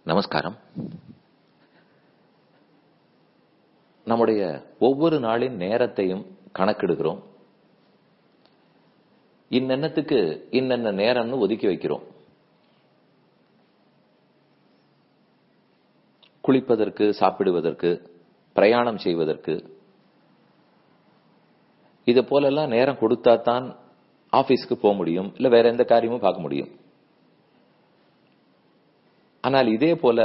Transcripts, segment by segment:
நமஸ்காரம் நம்முடைய ஒவ்வொரு நாளின் நேரத்தையும் கணக்கெடுக்கிறோம் இன்னென்னத்துக்கு இன்னென்ன நேரம்னு ஒதுக்கி வைக்கிறோம் குளிப்பதற்கு சாப்பிடுவதற்கு பிரயாணம் செய்வதற்கு இது போலெல்லாம் நேரம் கொடுத்தா தான் ஆபீஸ்க்கு போக முடியும் இல்ல வேற எந்த காரியமும் பார்க்க முடியும் ஆனால் இதே போல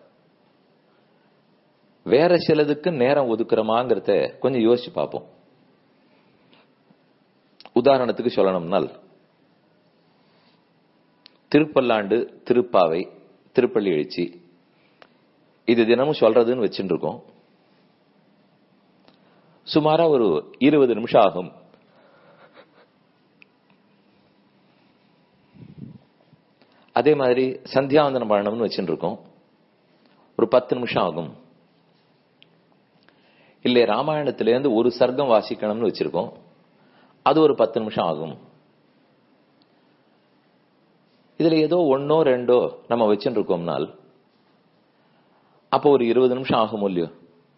வேற சிலதுக்கு நேரம் ஒதுக்குறோமாங்கிறத கொஞ்சம் யோசிச்சு பார்ப்போம் உதாரணத்துக்கு சொல்லணும்னால் திருப்பல்லாண்டு திருப்பாவை திருப்பள்ளி எழுச்சி இது தினமும் சொல்றதுன்னு வச்சுட்டு இருக்கோம் சுமாரா ஒரு இருபது நிமிஷம் ஆகும் அதே மாதிரி சந்தியாவந்தனம் பண்ணணும்னு வச்சுட்டு இருக்கோம் ஒரு பத்து நிமிஷம் ஆகும் இல்லை ராமாயணத்திலேருந்து ஒரு சர்க்கம் வாசிக்கணும்னு வச்சிருக்கோம் அது ஒரு பத்து நிமிஷம் ஆகும் இதுல ஏதோ ஒன்னோ ரெண்டோ நம்ம வச்சுட்டு இருக்கோம்னால் அப்போ ஒரு இருபது நிமிஷம் ஆகும் இல்லையோ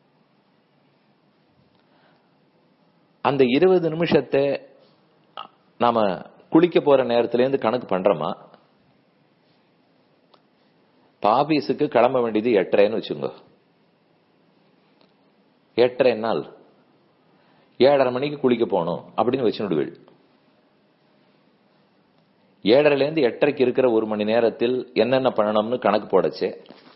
அந்த இருபது நிமிஷத்தை நாம குளிக்க போற நேரத்துல இருந்து கணக்கு பண்றோமா ஆபீஸுக்கு கிளம்ப வேண்டியது எட்டரைன்னு வச்சுங்க எட்டரை நாள் ஏழரை மணிக்கு குளிக்க போகணும் அப்படின்னு வச்சுடுவீள் ஏழரைல இருந்து எட்டரைக்கு இருக்கிற ஒரு மணி நேரத்தில் என்னென்ன பண்ணணும்னு கணக்கு போடச்சு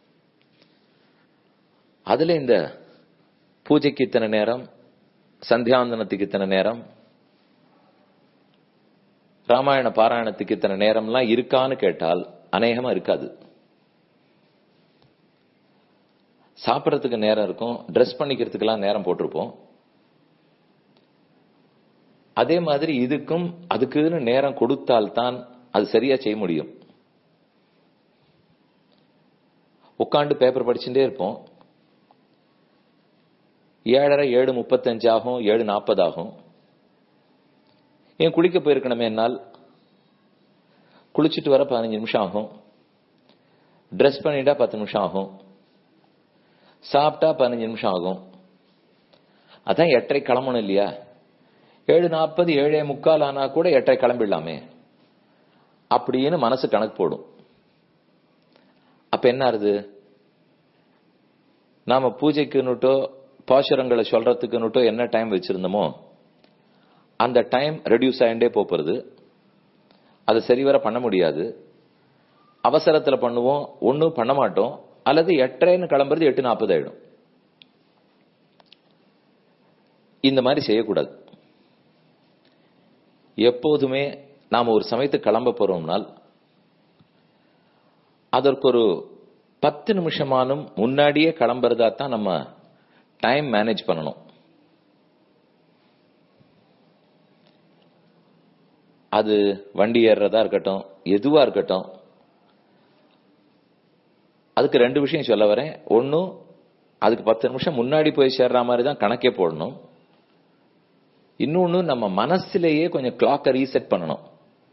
அதுல இந்த பூஜைக்கு இத்தனை நேரம் சந்தியாந்தனத்துக்கு இத்தனை நேரம் ராமாயண பாராயணத்துக்கு இத்தனை நேரம்லாம் இருக்கான்னு கேட்டால் அநேகமா இருக்காது சாப்பிட்றதுக்கு நேரம் இருக்கும் ட்ரெஸ் பண்ணிக்கிறதுக்கெல்லாம் நேரம் போட்டிருப்போம் அதே மாதிரி இதுக்கும் அதுக்குன்னு நேரம் கொடுத்தால்தான் அது சரியா செய்ய முடியும் உட்காந்து பேப்பர் படிச்சுட்டே இருப்போம் ஏழரை ஏழு முப்பத்தஞ்சு ஆகும் ஏழு நாற்பது ஆகும் ஏன் குளிக்க போயிருக்கணுமே என்னால் குளிச்சுட்டு வர பதினஞ்சு நிமிஷம் ஆகும் ட்ரெஸ் பண்ணிட்டா பத்து நிமிஷம் ஆகும் சாப்பிட்டா பதினஞ்சு நிமிஷம் ஆகும் அதான் எட்டரை கிளம்பணும் இல்லையா ஏழு நாற்பது ஏழே முக்கால் ஆனா கூட எட்டரை கிளம்பிடலாமே அப்படின்னு மனசு கணக்கு போடும் அப்ப என்ன ஆறுது நாம பூஜைக்குன்னுட்டோ பாசுரங்களை சொல்றதுக்குன்னுட்டோ என்ன டைம் வச்சிருந்தோமோ அந்த டைம் ரெடியூஸ் ஆகிண்டே போறது அதை சரிவர பண்ண முடியாது அவசரத்துல பண்ணுவோம் ஒன்னும் பண்ண மாட்டோம் அல்லது எட்டரைன்னு கிளம்புறது எட்டு நாற்பது ஆயிடும் இந்த மாதிரி செய்யக்கூடாது எப்போதுமே நாம ஒரு சமயத்துக்கு கிளம்ப போறோம்னால் அதற்கு ஒரு பத்து நிமிஷமானும் முன்னாடியே கிளம்புறதா தான் நம்ம டைம் மேனேஜ் பண்ணணும் அது வண்டி ஏறுறதா இருக்கட்டும் எதுவா இருக்கட்டும் அதுக்கு ரெண்டு விஷயம் சொல்ல வரேன் ஒன்னும் அதுக்கு பத்து நிமிஷம் முன்னாடி போய் சேர்ற மாதிரி தான் கணக்கே போடணும் இன்னொன்னு நம்ம மனசுலேயே கொஞ்சம் கிளாக்கை ரீசெட் பண்ணணும்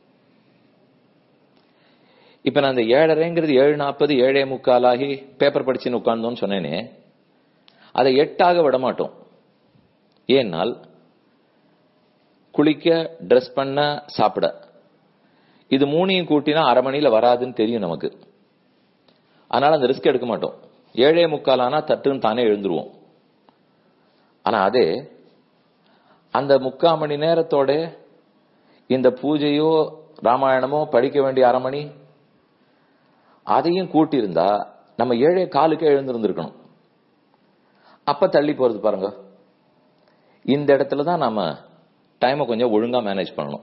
இப்ப நான் இந்த ஏழரைங்கிறது ஏழு நாற்பது ஏழே முக்கால் ஆகி பேப்பர் படிச்சுன்னு உட்கார்ந்தோம்னு சொன்னேனே அதை எட்டாக விட மாட்டோம் ஏனால் குளிக்க ட்ரெஸ் பண்ண சாப்பிட இது மூணையும் கூட்டினா அரை மணியில வராதுன்னு தெரியும் நமக்கு அதனால அந்த ரிஸ்க் எடுக்க மாட்டோம் ஏழே முக்கால் ஆனா தட்டுன்னு தானே எழுந்துருவோம் ஆனா அதே அந்த முக்கால் மணி நேரத்தோட இந்த பூஜையோ ராமாயணமோ படிக்க வேண்டிய அரை மணி அதையும் கூட்டியிருந்தா நம்ம ஏழே காலுக்கே எழுந்திருந்திருக்கணும் அப்ப தள்ளி போறது பாருங்க இந்த இடத்துல தான் நாம டைமை கொஞ்சம் ஒழுங்கா மேனேஜ் பண்ணணும்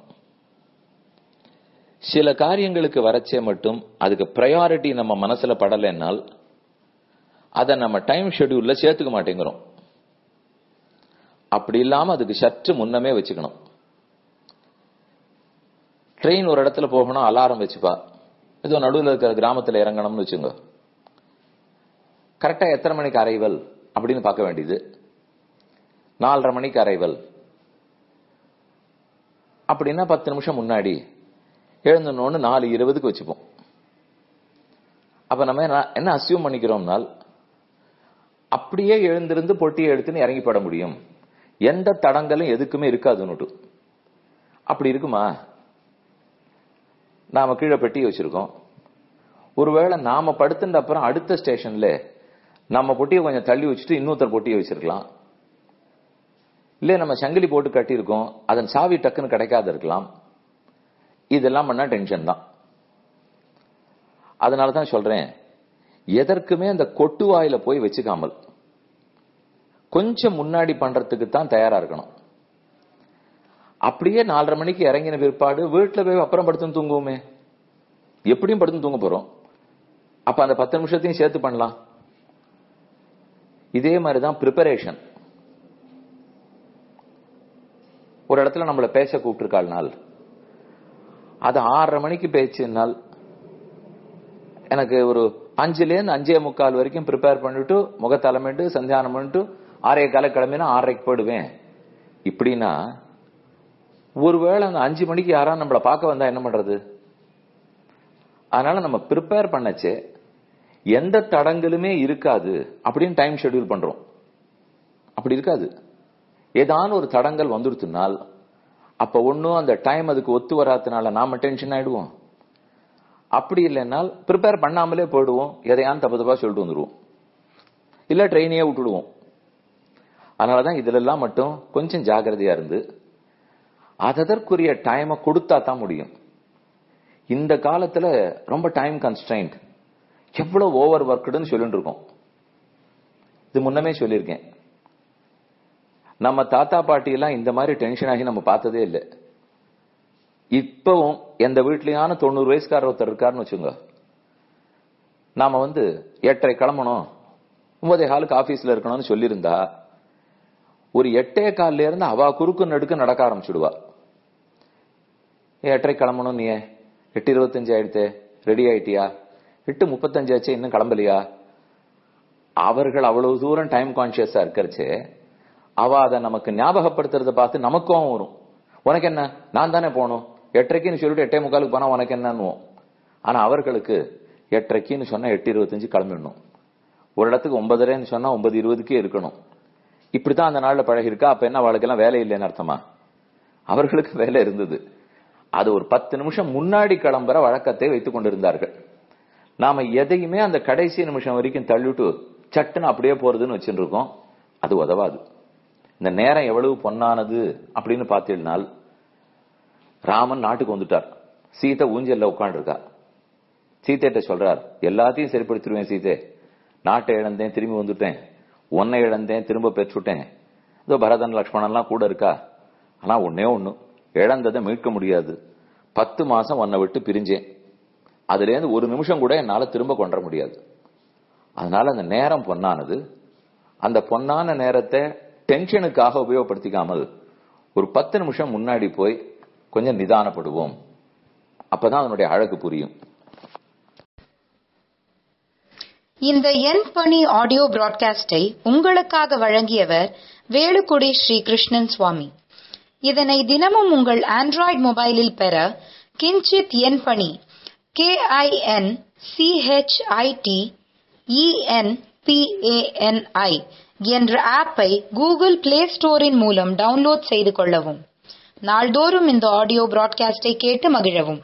சில காரியங்களுக்கு வரச்சே மட்டும் அதுக்கு ப்ரையாரிட்டி நம்ம மனசுல படலைன்னால் அதை நம்ம டைம் ஷெடியூல்ல சேர்த்துக்க மாட்டேங்கிறோம் அப்படி இல்லாம அதுக்கு சற்று முன்னமே வச்சுக்கணும் ட்ரெயின் ஒரு இடத்துல போகணும் அலாரம் வச்சுப்பா ஏதோ நடுவில் இருக்கிற கிராமத்துல இறங்கணும்னு வச்சுங்க கரெக்டா எத்தனை மணிக்கு அரைவல் அப்படின்னு பார்க்க வேண்டியது நாலரை மணிக்கு அரைவல் அப்படின்னா பத்து நிமிஷம் முன்னாடி எழுந்தனோன்னு நாலு இருபதுக்கு வச்சுப்போம் அப்ப நம்ம என்ன- என்ன அசியூம் பண்ணிக்கிறோம்னால் அப்படியே எழுந்திருந்து பொட்டியை எடுத்துன்னு இறங்கி பட முடியும் எந்த தடங்களும் எதுக்குமே இருக்காதுன்னுட்டு அப்படி இருக்குமா நாம கீழே பெட்டி வச்சிருக்கோம் ஒருவேளை நாம படுத்துட்ட அப்புறம் அடுத்த ஸ்டேஷன்ல நம்ம பொட்டியை கொஞ்சம் தள்ளி வச்சுட்டு இன்னொருத்தர் பொட்டியை வச்சிருக்கலாம் இல்ல நம்ம சங்கிலி போட்டு கட்டியிருக்கோம் அதன் சாவி டக்குன்னு கிடைக்காது இருக்கலாம் இதெல்லாம் பண்ணா டென்ஷன் தான் அதனால தான் சொல்றேன் எதற்குமே அந்த கொட்டு வாயில போய் வச்சுக்காமல் கொஞ்சம் முன்னாடி பண்றதுக்கு தான் தயாரா இருக்கணும் அப்படியே நாலரை மணிக்கு இறங்கின பிற்பாடு வீட்டுல போய் அப்புறம் படுத்துன்னு தூங்குவோமே எப்படியும் படுத்து தூங்க போறோம் அப்ப அந்த பத்து நிமிஷத்தையும் சேர்த்து பண்ணலாம் இதே மாதிரிதான் ப்ரிப்பரேஷன் ஒரு இடத்துல நம்மள பேச கூப்பிட்டுருக்காள் நாள் அது ஆறரை மணிக்கு பேச்சுனால் எனக்கு ஒரு அஞ்சுலேருந்து அஞ்சே முக்கால் வரைக்கும் ப்ரிப்பேர் பண்ணிட்டு முகத்தலமிட்டு சந்தியானம் பண்ணிட்டு ஆறே கால கிளம்பினா ஆறரைக்கு போயிடுவேன் இப்படின்னா ஒருவேளை அந்த அஞ்சு மணிக்கு யாரா நம்மள பார்க்க வந்தா என்ன பண்றது அதனால நம்ம ப்ரிப்பேர் பண்ணச்சே எந்த தடங்களுமே இருக்காது அப்படின்னு டைம் ஷெட்யூல் பண்றோம் அப்படி இருக்காது ஏதான ஒரு தடங்கள் வந்துடுத்துனால் அப்ப ஒன்னும் அந்த டைம் அதுக்கு ஒத்து வராதனால நாம டென்ஷன் ஆயிடுவோம் அப்படி இல்லைன்னால் ப்ரிப்பேர் பண்ணாமலே போயிடுவோம் எதையான்னு தப்பு தப்பா சொல்லிட்டு வந்துடுவோம் இல்ல ட்ரெயினையே விட்டுடுவோம் அதனாலதான் இதுல எல்லாம் மட்டும் கொஞ்சம் ஜாகிரதையா இருந்து அதற்குரிய டைமை கொடுத்தா தான் முடியும் இந்த காலத்துல ரொம்ப டைம் கன்ஸ்டைன்ட் எவ்வளவு ஓவர் ஒர்க்குடுன்னு சொல்லிட்டு இருக்கோம் இது முன்னமே சொல்லியிருக்கேன் நம்ம தாத்தா பாட்டி எல்லாம் இந்த மாதிரி டென்ஷன் ஆகி நம்ம பார்த்ததே இல்லை இப்பவும் எந்த வீட்லயான தொண்ணூறு வயசுக்காரர் ஒருத்தர் இருக்காருன்னு வச்சுங்க நாம வந்து எட்டரை கிளம்பணும் ஒன்பதே காலுக்கு ஆபீஸ்ல இருக்கணும்னு சொல்லியிருந்தா ஒரு எட்டே கால்ல இருந்து அவ குறுக்கு நடுக்கு நடக்க ஆரம்பிச்சுடுவா ஏன் எட்டரை கிளம்பணும் நீ எட்டு இருபத்தஞ்சு ஆயிடுத்தே ரெடி ஆயிட்டியா எட்டு முப்பத்தஞ்சு ஆச்சு இன்னும் கிளம்பலையா அவர்கள் அவ்வளவு தூரம் டைம் கான்சியஸா இருக்கிறச்சே அவ அதை நமக்கு ஞாபகப்படுத்துறத பார்த்து நமக்கும் வரும் உனக்கு என்ன நான் தானே போகணும் எட்டரைக்குன்னு சொல்லிட்டு எட்டே முக்காலுக்கு போனா உனக்கு என்னன்னுவோம் ஆனா அவர்களுக்கு எட்டரைக்குன்னு சொன்னா எட்டு இருபத்தஞ்சு கிளம்பிடணும் ஒரு இடத்துக்கு ஒன்பதரைன்னு சொன்னா ஒன்பது இருபதுக்கே இருக்கணும் இப்படித்தான் அந்த நாள்ல பழகிருக்கா அப்ப என்ன அவளுக்கெல்லாம் வேலை இல்லைன்னு அர்த்தமா அவர்களுக்கு வேலை இருந்தது அது ஒரு பத்து நிமிஷம் முன்னாடி கிளம்புற வழக்கத்தை வைத்துக் கொண்டிருந்தார்கள் நாம எதையுமே அந்த கடைசி நிமிஷம் வரைக்கும் தள்ளிட்டு சட்டுன்னு அப்படியே போறதுன்னு வச்சுட்டு இருக்கோம் அது உதவாது இந்த நேரம் எவ்வளவு பொன்னானது அப்படின்னு பார்த்தீங்கன்னால் ராமன் நாட்டுக்கு வந்துட்டார் சீதை ஊஞ்சல்ல உட்காந்துருக்கா சீதைட்ட சொல்றார் எல்லாத்தையும் சரிப்படுத்திடுவேன் சீதை நாட்டை இழந்தேன் திரும்பி வந்துட்டேன் உன்னை இழந்தேன் திரும்ப பெற்றுட்டேன் இதோ பரதன் லக்ஷ்மணன்லாம் கூட இருக்கா ஆனா ஒன்னே ஒண்ணு இழந்ததை மீட்க முடியாது பத்து மாசம் உன்னை விட்டு பிரிஞ்சேன் அதுல இருந்து ஒரு நிமிஷம் கூட என்னால திரும்ப கொண்ட முடியாது அதனால அந்த நேரம் பொன்னானது அந்த பொன்னான நேரத்தை டென்ஷனுக்காக உபயோகப்படுத்திக்காமல் ஒரு பத்து நிமிஷம் முன்னாடி போய் கொஞ்சம் நிதானப்படுவோம் அப்பதான் அதனுடைய அழகு புரியும் இந்த என் பணி ஆடியோ பிராட்காஸ்டை உங்களுக்காக வழங்கியவர் வேலுக்குடி ஸ்ரீ கிருஷ்ணன் சுவாமி இதனை தினமும் உங்கள் ஆண்ட்ராய்டு மொபைலில் பெற கிஞ்சித் என் பணி கே ஐ என் சிஹெச்ஐடி இஎன்பிஏஎன்ஐ என்ற ஆப்பை கூகுள் பிளே ஸ்டோரின் மூலம் டவுன்லோட் செய்து கொள்ளவும் நாள்தோறும் இந்த ஆடியோ பிராட்காஸ்டை கேட்டு மகிழவும்